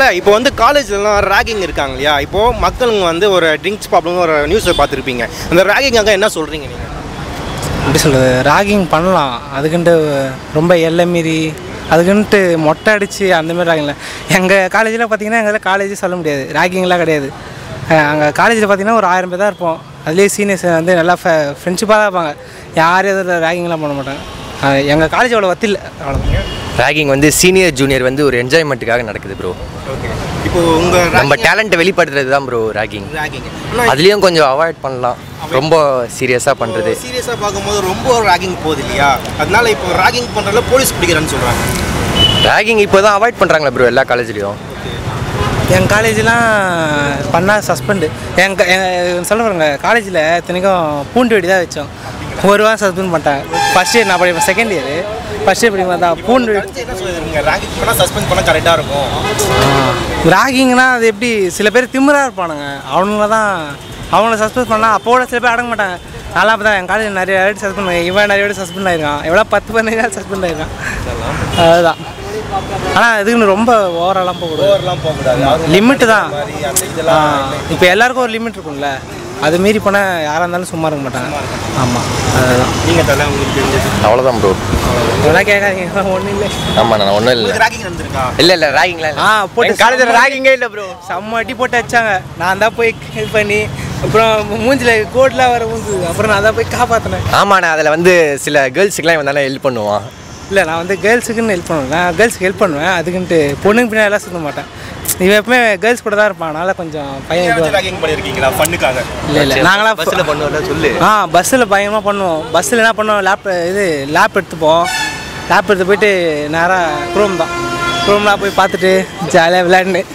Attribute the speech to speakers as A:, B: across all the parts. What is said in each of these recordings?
A: தலை இப்போ வந்து காலேஜ்லலாம் ரேகிங் இருக்காங்க இல்லையா இப்போது மக்களுங்க வந்து ஒரு ட்ரிங்க்ஸ் ப்ராப்ளம் ஒரு நியூஸை பார்த்துருப்பீங்க அந்த ரேகிங்காக என்ன சொல்கிறீங்க நீங்கள்
B: எப்படி சொல்கிறது ராகிங் பண்ணலாம் அதுக்குன்ட்டு ரொம்ப எல்லை மீறி அதுக்குன்ட்டு மொட்டை அடித்து அந்த மாதிரி ராகிங்ல எங்கள் காலேஜில் பார்த்தீங்கன்னா எங்களால் காலேஜே சொல்ல முடியாது ராகிங்லாம் கிடையாது அங்கே காலேஜில் பார்த்தீங்கன்னா ஒரு ஆயிரம் பேர் தான் இருப்போம் அதுலேயே சீனியர்ஸ் வந்து நல்லா ஃப்ரெண்ட்ஷிப்பாக தான் இருப்பாங்க யாரும் எதில் ராகிங்லாம் பண்ண மாட்டாங்க எங்கள் காலேஜ் அவ்வளோ வத்தில்லை அவ்வளோ
C: ரேகிங் வந்து சீனியர் ஜூனியர் வந்து ஒரு என்ஜாய்மெண்ட்டுக்காக நடக்குது ப்ரோ
A: ஓகே இப்போ உங்கள்
C: நம்ம டேலண்ட்டை வெளிப்படுத்துறது தான் ப்ரோ ரேகிங்
A: ரேகிங்
C: அதுலேயும் கொஞ்சம் அவாய்ட் பண்ணலாம் ரொம்ப சீரியஸாக பண்ணுறது
A: சீரியஸாக பார்க்கும்போது ரொம்ப ரேகிங் போகுது இல்லையா அதனால இப்போ ரேகிங் பண்ணுறதுல போலீஸ் பிடிக்கிறான்னு சொல்கிறாங்க
C: ரேகிங் இப்போ தான் அவாய்ட் பண்ணுறாங்களா ப்ரோ எல்லா காலேஜ்லேயும்
B: என் காலேஜ்லாம் பண்ணால் சஸ்பெண்டு என் எங்கள் சொல்ல பாருங்க காலேஜில் இத்தனைக்கும் பூண்டு வெடி தான் வச்சோம் ஒரு வாரம் சஸ்பெண்ட் பண்ணிட்டாங்க ஃபஸ்ட் இயர் நான் படிப்பேன் செகண்ட் இயர் ஃபஸ்ட் இயர் படிக்கும் தான் பூண்டு வெடி
A: என்ன சொல்லுங்க ரேகிங் பண்ணால் சஸ்பெண்ட் பண்ணால் கரெக்டாக இருக்கும்
B: ராகிங்னா அது எப்படி சில பேர் திமிராக இருப்பானுங்க அவனுங்கள தான் அவங்கள சஸ்பெண்ட் பண்ணால் அப்போட சில பேர் அடங்க மாட்டாங்க நல்லா அப்போ தான் என் காலேஜ் நிறைய வாட்டி சஸ்பெண்ட் பண்ணி இவன் நிறைய வாட்டி சஸ்பெண்ட் ஆயிருக்கான் எவ்வளோ பத்து பதினஞ்சு நாள் சஸ்பெண்ட் ஆயிருக்கான் அதுதான் ஆனால் இதுக்குன்னு ரொம்ப ஓவராலாம் போகக்கூடாது
A: ஓவர்லாம் போகக்கூடாது
B: லிமிட்டு தான்
A: மாதிரி அந்த இதெல்லாம்
B: இப்போ எல்லாருக்கும் ஒரு லிமிட் இருக்கும்ல அது மீறி போனால் யாராக இருந்தாலும் சும்மா இருக்க மாட்டாங்க ஆமாம் அதுதான்
A: நீங்கள் தலை உங்களுக்கு தெரிஞ்சது
C: அவ்வளோதான் ப்ரோ
B: இதெல்லாம் கேட்காதீங்க ஒன்றும் இல்லை
C: ஆமாம் நான் ஒன்றும் இல்லை
A: உங்களுக்கு ரேகிங் நடந்திருக்கா
C: இல்லை இல்லை ரேகிங்லாம்
B: ஆ போட்டு
C: காலேஜில் ரேகிங்கே இல்லை ப்ரோ
B: செம்ம அடி போட்டு வச்சாங்க நான் தான் போய் ஹெல்ப் பண்ணி அப்புறம் மூஞ்சில் கோட்லாம் வர மூஞ்சு அப்புறம் நான் தான் போய் காப்பாற்றினேன்
C: ஆமாண்ணே அதில் வந்து சில கேர்ள்ஸுக்குலாம் இவன் தானே ஹெல்ப் பண்ணுவான்
B: இல்லை நான் வந்து கேர்ள்ஸுக்குன்னு ஹெல்ப் பண்ணுவேன் நான் கேர்ள்ஸுக்கு ஹெல்ப் பண்ணுவேன் அதுக்குன்ட்டு பொண்ணுங்க பின்னாடி எல்லாம் சுத்த மாட்டேன் இவன் எப்பவுமே கேர்ள்ஸ் கூட தான் இருப்பான் அதனால கொஞ்சம் பையன் இதுவா-
A: ரேகிங் பண்ணியிருக்கீங்களா ஃபண்ணுக்காக
B: இல்லை இல்லை நாங்களாம்
C: பஸ்ஸில் பண்ணுவோம்ல சொல்லு
B: ஆ பஸ்ஸில் பயங்கரமாக பண்ணுவோம் பஸ்ஸில் என்ன பண்ணுவோம் லேப் இது லேப் எடுத்துப்போம் லேப் எடுத்து போயிட்டு நேராக குரோம் தான் குரோம்லாம் போய் பார்த்துட்டு ஜாலியாக விளையாண்டு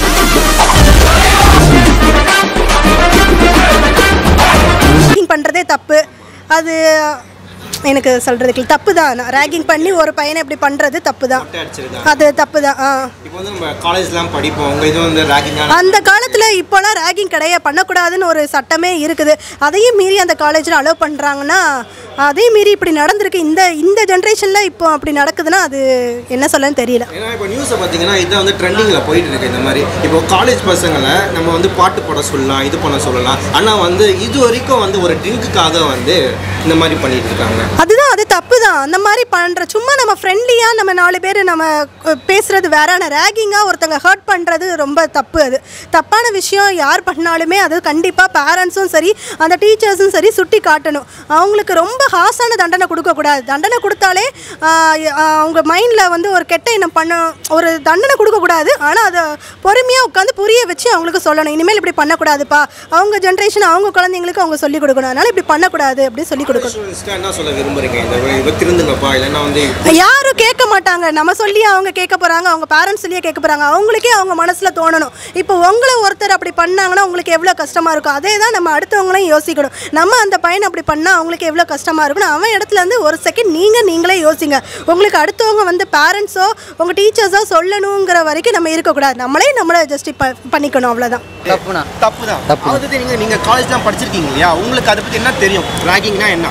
D: ரேகிங் பண்ணுறதே தப்பு அது எனக்கு சொல்கிறதுக்கு தப்பு தான் ரேகிங் பண்ணி ஒரு பையனை இப்படி பண்ணுறது தப்பு தான்
A: அடிச்சிருக்கா
D: அது தப்பு தான் ஆ
A: இப்போ வந்து நம்ம காலேஜ்லாம் படிப்போம் உங்கள் இது வந்து ரேகிங்கான
D: அந்த காலத்தில் இப்போலாம் ரேகிங் கிடையாது பண்ணக்கூடாதுன்னு ஒரு சட்டமே இருக்குது அதையும் மீறி அந்த காலேஜில் அலோவ் பண்ணுறாங்கன்னா அதையும் மீறி இப்படி நடந்திருக்கு இந்த இந்த ஜென்ரேஷனில் இப்போ அப்படி நடக்குதுன்னா அது என்ன சொல்லன்னு தெரியல
A: ஏன்னா இப்போ நியூஸை பார்த்தீங்கன்னா இதான் வந்து ட்ரெண்டிங்கில் போயிட்டு இருக்கு இந்த மாதிரி இப்போ காலேஜ் பசங்களை நம்ம வந்து பாட்டு போட சொல்லலாம் இது பண்ண சொல்லலாம் ஆனால் வந்து இது வரைக்கும் வந்து ஒரு ட்ரிங்க்குக்காக வந்து இந்த மாதிரி பண்ணிட்டு இருக்காங்க
D: அதுதான் அது தப்பு தான் அந்த மாதிரி பண்ணுற சும்மா நம்ம ஃப்ரெண்ட்லியாக நம்ம நாலு பேர் நம்ம அஹ், பேசுறது வேற ஆனால் ரேகிங்காக ஒருத்தங்க ஹர்ட் பண்ணுறது ரொம்ப தப்பு அது தப்பான விஷயம் யார் பண்ணாலுமே அது கண்டிப்பாக பேரண்ட்ஸும் சரி அந்த டீச்சர்ஸும் சரி சுட்டி காட்டணும் அவங்களுக்கு ரொம்ப ஹாஸான தண்டனை கொடுக்கக்கூடாது தண்டனை கொடுத்தாலே ஆஹ், ஆஹ், அவங்க மைண்டில் வந்து ஒரு கெட்ட எண்ணம் பண்ண ஒரு தண்டனை கொடுக்கக்கூடாது ஆனால் அதை பொறுமையாக உட்காந்து புரிய வச்சு அவங்களுக்கு சொல்லணும் இனிமேல் இப்படி பண்ணக்கூடாதுப்பா அவங்க ஜென்ரேஷன் அவங்க குழந்தைங்களுக்கு அவங்க சொல்லிக் கொடுக்கணும் அதனால் இப்படி பண்ணக்கூடாது அப்படின்னு சொல்லி கொடுக்கணும்
A: Students-க்கு என்ன சொல்ல விரும்புறீங்க இந்த இவ திருந்துங்கப்பா இல்லைன்னா வந்து
D: யாரும் கேட்க மாட்டாங்க நம்ம சொல்லி அவங்க கேட்க போறாங்க அவங்க பேரண்ட்ஸ் சொல்லியே கேட்க போறாங்க அவங்களுக்கே அவங்க மனசுல தோணணும் இப்போ உங்களை ஒருத்தர் அப்படி பண்ணாங்கன்னா உங்களுக்கு எவ்வளோ கஷ்டமா இருக்கும் அதே தான் நம்ம அடுத்தவங்களையும் யோசிக்கணும் நம்ம அந்த பையன் அப்படி பண்ணா அவங்களுக்கு எவ்வளோ கஷ்டமா இருக்கும்னு அவன் இடத்துல இருந்து ஒரு செகண்ட் நீங்க நீங்களே யோசிங்க உங்களுக்கு அடுத்தவங்க வந்து பேரண்ட்ஸோ உங்க டீச்சர்ஸோ சொல்லணுங்கிற வரைக்கும் நம்ம இருக்கக்கூடாது நம்மளே நம்மளை ஜஸ்ட் பண்ணிக்கணும் அவ்வளோதான்
B: தப்புண்ணா
A: தப்பு தான் அதை பற்றி நீங்கள் நீங்கள் காலேஜ்லாம் படிச்சிருக்கீங்க இல்லையா உங்களுக்கு அதை பற்றி என்ன தெரியும் ரேகிங்னா என்ன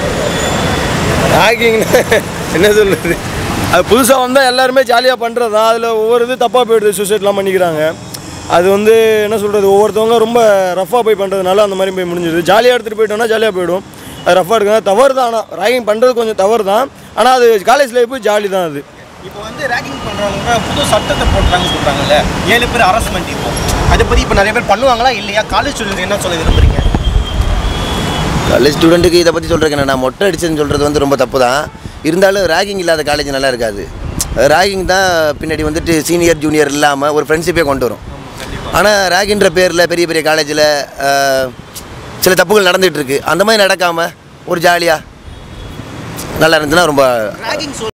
E: ஹேக்கிங்னு என்ன சொல்கிறது அது புதுசாக வந்தால் எல்லாருமே ஜாலியாக பண்ணுறது தான் அதில் ஒவ்வொரு இது தப்பாக போயிடுது சூசைட்லாம் பண்ணிக்கிறாங்க அது வந்து என்ன சொல்கிறது ஒவ்வொருத்தவங்க ரொம்ப ரஃபாக போய் பண்ணுறதுனால அந்த மாதிரி போய் முடிஞ்சிடுது ஜாலியாக எடுத்துகிட்டு போயிட்டோம்னா ஜாலியாக போயிடும் அது ரஃபாக எடுக்கணும் தவறு தான் ஆனால் ரேகிங் பண்ணுறது கொஞ்சம் தவறு தான் ஆனால் அது காலேஜ் லைஃபு ஜாலி தான் அது
A: இப்போ வந்து ரேகிங் பண்ணுறவங்க புது சட்டத்தை போட்டுறாங்க சொல்கிறாங்கல்ல ஏழு பேர் அரஸ்மெண்ட் இப்போ அதை பற்றி இப்போ நிறைய பேர் பண்ணுவாங்களா இல்லையா காலேஜ் ஸ்டூடெண்ட்ஸ் என்ன சொல்ல விரும்புறீங்க
F: காலேஜ் ஸ்டூடெண்ட்டுக்கு இதை பற்றி சொல்கிறேன் நான் மொட்டை அடிச்சேன்னு சொல்கிறது வந்து ரொம்ப தப்பு தான் இருந்தாலும் ராகிங் இல்லாத காலேஜ் நல்லா இருக்காது ராகிங் தான் பின்னாடி வந்துட்டு சீனியர் ஜூனியர் இல்லாமல் ஒரு ஃப்ரெண்ட்ஷிப்பே கொண்டு வரும் ஆனால் ராகின்ற பேரில் பெரிய பெரிய காலேஜில் சில தப்புகள் நடந்துகிட்டு இருக்கு அந்த மாதிரி நடக்காமல் ஒரு ஜாலியாக நல்லா இருந்துச்சுன்னா ரொம்ப
A: ரேகிங்